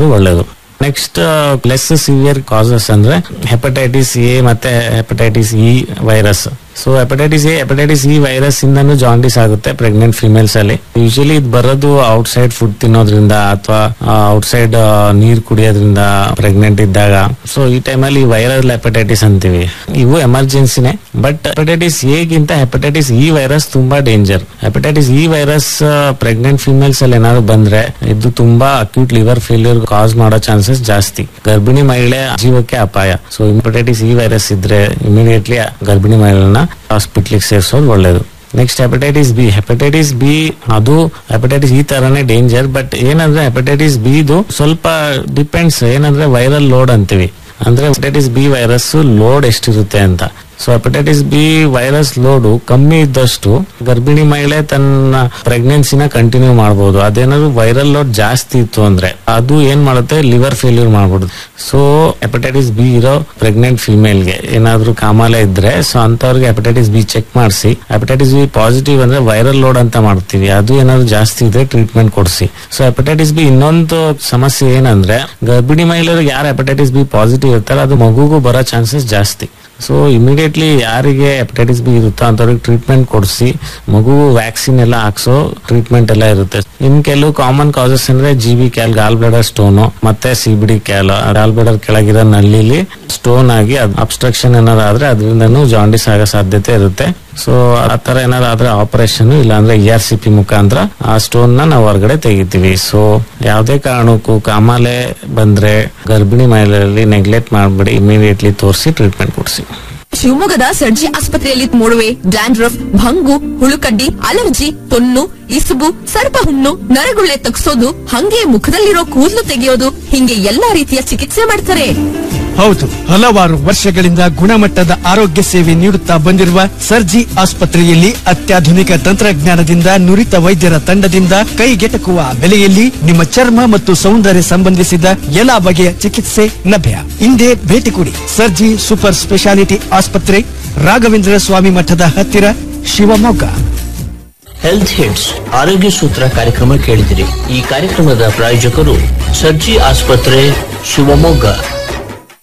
ಸೇರಿಸೋದು ಒಳ್ಳೇದು next less severe causes ಅಂದ್ರೆ ಹೆಪಟೈಟಿಸ್ ಎ ಮತ್ತೆ hepatitis E virus so hepatitis A hepatitis E virus ಇಂದನೂ ಜಾಂಡಿಸ್ ಆಗುತ್ತೆ ಪ್ರೆಗ್ನೆಂಟ್ ಫಿಮೇಲ್ಸ್ ಅಲ್ಲಿ ಯೂಶಲಿ ಇದು ಬರೋದು ಔಟ್ ಸೈಡ್ ಫುಡ್ ತಿನ್ನೋದ್ರಿಂದ ಅಥವಾ ಔಟ್ ಸೈಡ್ ನೀರ್ ಕುಡಿಯೋದ್ರಿಂದ ಪ್ರೆಗ್ನೆಂಟ್ ಇದ್ದಾಗ ಸೊ ಈ ಟೈಮಲ್ಲಿ ವೈರಲ್ ಹೆಪಟೈಟಿಸ್ ಅಂತೀವಿ ಇವು ಎಮರ್ಜೆನ್ಸಿನೇ ಬಟ್ ಹೆಪಟೈಟಿಸ್ ಎಗಿಂತ ಹೆಪಟೈಟಿಸ್ ಇ ವೈರಸ್ ತುಂಬಾ danger hepatitis E virus pregnant females ಅಲ್ಲಿ ಏನಾದ್ರು ಬಂದ್ರೆ ಇದು ತುಂಬಾ ಅಕ್ಯೂಟ್ ಲಿವರ್ ಫೇಲ್ಯೂರ್ ಕಾಸ್ ಮಾಡೋ ಚಾನ್ಸಸ್ ಜಾಸ್ತಿ ಗರ್ಭಿಣಿ ಮಹಿಳೆ ಜೀವಕ್ಕೆ ಅಪಾಯ ಸೊ ಹೆಪಟೈಟಿಸ್ ಇ ವೈರಸ್ ಇದ್ರೆ ಇಮಿಡಿಯೇಟ್ಲಿ ಗರ್ಭಿಣಿ ಮಹಿಳೆನ ಹಾಸ್ಪಿಟ್ಲಿಗೆ ಸೇರಿಸೋದು ಒಳ್ಳೇದು next hepatitis B hepatitis B ಅದು ಹೆಪಟೈಟಿಸ್ ಈ ತರನೇ ಡೇಂಜರ್ ಬಟ್ ಏನಂದ್ರೆ ಹೆಪಟೈಟಿಸ್ ಬಿ ಇದು ಸ್ವಲ್ಪ ಡಿಪೆಂಡ್ಸ್ ಏನಂದ್ರೆ ವೈರಲ್ ಲೋಡ್ ಅಂತೀವಿ ಅಂದ್ರೆ ಹೆಪಟೈಟಿಸ್ ಬಿ ವೈರಸ್ ಲೋಡ್ ಎಷ್ಟಿರುತ್ತೆ ಅಂತ so hepatitis B virus load ಕಮ್ಮಿ ಇದ್ದಷ್ಟು ಗರ್ಭಿಣಿ ಮಹಿಳೆ ತನ್ನ ಪ್ರೆಗ್ನೆನ್ಸಿನ ಕಂಟಿನ್ಯೂ ಮಾಡಬಹುದು ಅದೇನಾದ್ರು ವೈರಲ್ ಲೋಡ್ ಜಾಸ್ತಿ ಇತ್ತು ಅಂದ್ರೆ ಅದು ಏನ್ ಮಾಡುತ್ತೆ ಲಿವರ್ ಫೇಲ್ಯೂರ್ ಮಾಡ್ಬಿಡುದು ಸೊ ಹೆಪಟೈಟಿಸ್ ಬಿ ಇರೋ ಪ್ರೆಗ್ನೆಂಟ್ ಫಿಮೇಲ್ಗೆ ಏನಾದ್ರು ಕಾಮಾಲೆ ಇದ್ರೆ ಸೊ ಅಂತವ್ರಿಗೆ ಹೆಪಟೈಟಿಸ್ ಬಿ ಚೆಕ್ ಮಾಡಿಸಿ ಹೆಪಟೈಟಿಸ್ ಬಿ ಪಾಸಿಟಿವ್ ಅಂದ್ರೆ ವೈರಲ್ ಲೋಡ್ ಅಂತ ಮಾಡ್ತೀವಿ ಅದು ಏನಾದ್ರು ಜಾಸ್ತಿ ಇದ್ರೆ ಟ್ರೀಟ್ಮೆಂಟ್ ಕೊಡಿಸಿ ಸೊ ಹೆಪಟೈಟಿಸ್ ಬಿ ಇನ್ನೊಂದು ಸಮಸ್ಯೆ ಏನಂದ್ರೆ ಗರ್ಭಿಣಿ ಮಹಿಳೆಯರಿಗೆ ಯಾರು ಹೆಪಟೈಟಿಸ್ ಬಿ ಪಾಸಿಟಿವ್ ಇರ್ತಾರೆ ಅದು ಮಗುಗೂ ಬರೋ ಚಾನ್ಸಸ್ ಜಾಸ್ತಿ ಸೊ ಇಮಿಡಿಯೇಟ್ಲಿ ಯಾರಿಗೆ ಹೆಪಟೈಟಿಸ್ ಬಿ ಇರುತ್ತೋ ಅಂತವ್ರಿಗೆ ಟ್ರೀಟ್ಮೆಂಟ್ ಕೊಡಿಸಿ ಮಗು ವ್ಯಾಕ್ಸಿನ್ ಎಲ್ಲ ಹಾಕ್ಸೋ ಟ್ರೀಟ್ಮೆಂಟ್ ಎಲ್ಲ ಇರುತ್ತೆ ಇನ್ ಕೆಲವು ಕಾಮನ್ ಕಾಸಸ್ ಅಂದ್ರೆ G B cal gall bladder stone ಮತ್ತೆ C B D cal gall bladder ಕೆಳಗಿರೋ ನಳ್ಳಿಲಿ ಸ್ಟೋನ್ ಆಗಿ ಅಬ್ಸ್ಟ್ರಕ್ಷನ್ ಏನಾದ್ರು ಆದ್ರೆ ಅದರಿಂದನೂ ಜಾಂಡಿಸ್ ಆಗೋ ಸಾಧ್ಯತೆ ಇರುತ್ತೆ ಸೊ ಆ ತರ ಏನಾದ್ರು ಆದ್ರೆ ಆಪರೇಷನ್ ಇಲ್ಲಾಂದ್ರೆ ಇ ಆರ್ ಸಿ ಪಿ ಮುಖಾಂತರ ಆ ಸ್ಟೋನ್ ನ ನಾವು ಹೊರಗಡೆ ತೆಗಿತೀವಿ ಸೊ ಯಾವುದೇ ಕಾರಣಕ್ಕೂ ಕಾಮಾಲೆ ಬಂದ್ರೆ ಗರ್ಭಿಣಿ ಮಹಿಳೆಯರಲ್ಲಿ ನೆಗ್ಲೆಕ್ಟ್ ಮಾಡಬೇಡಿ ಇಮಿಡಿಯೇಟ್ಲಿ ತೋರಿಸಿ ಟ್ರೀಟ್ಮೆಂಟ್ ಕೊಡಿಸಿ ಶಿವಮೊಗ್ಗದ ಸರ್ಜಿ ಆಸ್ಪತ್ರೆಯಲ್ಲಿ ಮೊಡವೆ ಡ್ಯಾಂಡ್ರಫ್ ಭಂಗು ಹುಳುಕಡ್ಡಿ ಅಲರ್ಜಿ ತೊನ್ನು ಇಸುಬು ಸರ್ಪಹುಣ್ಣು ನರಗುಳ್ಳೆ ತಗ್ಸೋದು ಹಂಗೆ ಮುಖದಲ್ಲಿರೋ ಕೂದಲು ತೆಗೆಯೋದು ಹಿಂಗೆ ಎಲ್ಲಾ ರೀತಿಯ ಚಿಕಿತ್ಸೆ ಮಾಡ್ತಾರೆ ಹೌದು ಹಲವಾರು ವರ್ಷಗಳಿಂದ ಗುಣಮಟ್ಟದ ಆರೋಗ್ಯ ಸೇವೆ ನೀಡುತ್ತಾ ಬಂದಿರುವ ಸರ್ಜಿ ಆಸ್ಪತ್ರೆಯಲ್ಲಿ ಅತ್ಯಾಧುನಿಕ ತಂತ್ರಜ್ಞಾನದಿಂದ ನುರಿತ ವೈದ್ಯರ ತಂಡದಿಂದ ಕೈಗೆಟಕುವ ಬೆಲೆಯಲ್ಲಿ ನಿಮ್ಮ ಚರ್ಮ ಮತ್ತು ಸೌಂದರ್ಯ ಸಂಬಂಧಿಸಿದ ಎಲ್ಲಾ ಬಗೆಯ ಚಿಕಿತ್ಸೆ ಲಭ್ಯ ಹಿಂದೆ ಭೇಟಿ ಕೊಡಿ ಸರ್ಜಿ ಸೂಪರ್ ಸ್ಪೆಷಾಲಿಟಿ ಆಸ್ಪತ್ರೆ ರಾಘವೇಂದ್ರ ಸ್ವಾಮಿ ಮಠದ ಹತ್ತಿರ ಶಿವಮೊಗ್ಗ ಹೆಲ್ತ್ ಹಿಟ್ಸ್ ಆರೋಗ್ಯ ಸೂತ್ರ ಕಾರ್ಯಕ್ರಮ ಕೇಳಿದಿರಿ ಈ ಕಾರ್ಯಕ್ರಮದ ಪ್ರಾಯೋಜಕರು ಸರ್ಜಿ ಆಸ್ಪತ್ರೆ ಶಿವಮೊಗ್ಗ